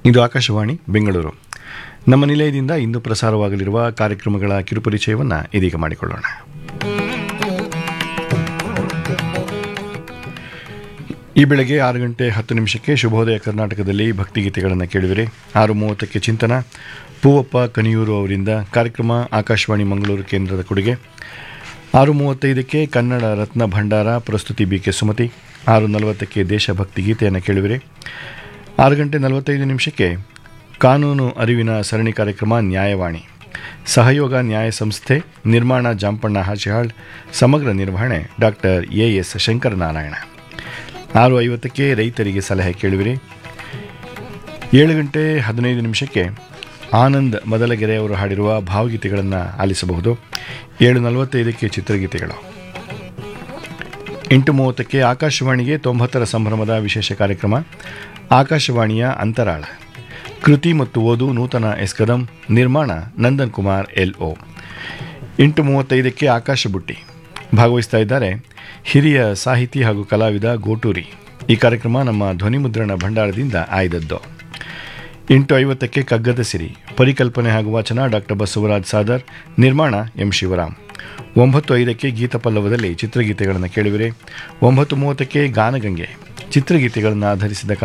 ಇದು ಆಕಾಶವಾಣಿ ಬೆಂಗಳೂರು ನಮ್ಮ ನಿಲಯದಿಂದ ಇಂದು ಪ್ರಸಾರವಾಗಲಿರುವ ಕಾರ್ಯಕ್ರಮಗಳ ಕಿರುಪರಿಚಯವನ್ನು ಇದೀಗ ಮಾಡಿಕೊಳ್ಳೋಣ ಈ ಬೆಳಗ್ಗೆ ಆರು ಗಂಟೆ ಹತ್ತು ನಿಮಿಷಕ್ಕೆ ಶುಭೋದಯ ಕರ್ನಾಟಕದಲ್ಲಿ ಭಕ್ತಿಗೀತೆಗಳನ್ನು ಕೇಳಿದರೆ ಆರು ಮೂವತ್ತಕ್ಕೆ ಚಿಂತನ ಪೂವಪ್ಪ ಕನಿಯೂರು ಅವರಿಂದ ಕಾರ್ಯಕ್ರಮ ಆಕಾಶವಾಣಿ ಮಂಗಳೂರು ಕೇಂದ್ರದ ಕೊಡುಗೆ ಆರು ಮೂವತ್ತೈದಕ್ಕೆ ಕನ್ನಡ ರತ್ನ ಭಂಡಾರ ಪ್ರಸ್ತುತಿ ಬಿ ಕೆ ಸುಮತಿ ಆರು ನಲವತ್ತಕ್ಕೆ ದೇಶಭಕ್ತಿ ಗೀತೆಯನ್ನು ಕೇಳುವಿರೆ ಆರು ಗಂಟೆ ನಲವತ್ತೈದು ನಿಮಿಷಕ್ಕೆ ಕಾನೂನು ಅರಿವಿನ ಸರಣಿ ಕಾರ್ಯಕ್ರಮ ನ್ಯಾಯವಾಣಿ ಸಹಯೋಗ ನ್ಯಾಯ ಸಂಸ್ಥೆ ನಿರ್ಮಾಣ ಜಾಂಪಣ್ಣ ಹಾಚಿಹಾಳ್ ಸಮಗ್ರ ನಿರ್ವಹಣೆ ಡಾಕ್ಟರ್ ಎ ಎಸ್ ಶಂಕರನಾರಾಯಣ ಆರು ಐವತ್ತಕ್ಕೆ ರೈತರಿಗೆ ಸಲಹೆ ಕೇಳುವಿರಿ ಏಳು ಗಂಟೆ ಹದಿನೈದು ನಿಮಿಷಕ್ಕೆ ಆನಂದ್ ಮದಲಗೆರೆ ಅವರು ಹಾಡಿರುವ ಭಾವಗೀತೆಗಳನ್ನು ಆಲಿಸಬಹುದು ಏಳು ನಲವತ್ತೈದಕ್ಕೆ ಚಿತ್ರಗೀತೆಗಳು ಎಂಟು ಮೂವತ್ತಕ್ಕೆ ಆಕಾಶವಾಣಿಗೆ ತೊಂಬತ್ತರ ಸಂಭ್ರಮದ ವಿಶೇಷ ಕಾರ್ಯಕ್ರಮ ಆಕಾಶವಾಣಿಯ ಅಂತರಾಳ ಕೃತಿ ಮತ್ತು ಓದು ನೂತನ ಎಸ್ ಕದಂ ನಿರ್ಮಾಣ ನಂದನ್ ಕುಮಾರ್ ಎಲ್ ಒ ಎಂಟು ಮೂವತ್ತೈದಕ್ಕೆ ಆಕಾಶ ಬುಟ್ಟಿ ಭಾಗವಹಿಸ್ತಾ ಇದ್ದಾರೆ ಹಿರಿಯ ಸಾಹಿತಿ ಹಾಗೂ ಕಲಾವಿದ ಗೋಟೂರಿ ಈ ಕಾರ್ಯಕ್ರಮ ನಮ್ಮ ಧ್ವನಿಮುದ್ರಣ ಭಂಡಾರದಿಂದ ಆಯ್ದದ್ದು ಎಂಟು ಐವತ್ತಕ್ಕೆ ಕಗ್ಗದ ಸಿರಿ ಪರಿಕಲ್ಪನೆ ಹಾಗೂ ವಾಚನ ಡಾಕ್ಟರ್ ಬಸವರಾಜ್ ಸಾದರ್ ನಿರ್ಮಾಣ ಎಂ ಶಿವರಾಮ್ ಒಂಬತ್ತು ಐದಕ್ಕೆ ಗೀತ ಪಲ್ಲವದಲ್ಲಿ ಚಿತ್ರಗೀತೆಗಳನ್ನು ಕೇಳುವಿರೆ ಒಂಬತ್ತು ಮೂವತ್ತಕ್ಕೆ ಗಾನಗಂಗೆ ಚಿತ್ರಗೀತೆಗಳನ್ನು ಆಧರಿಸಿದ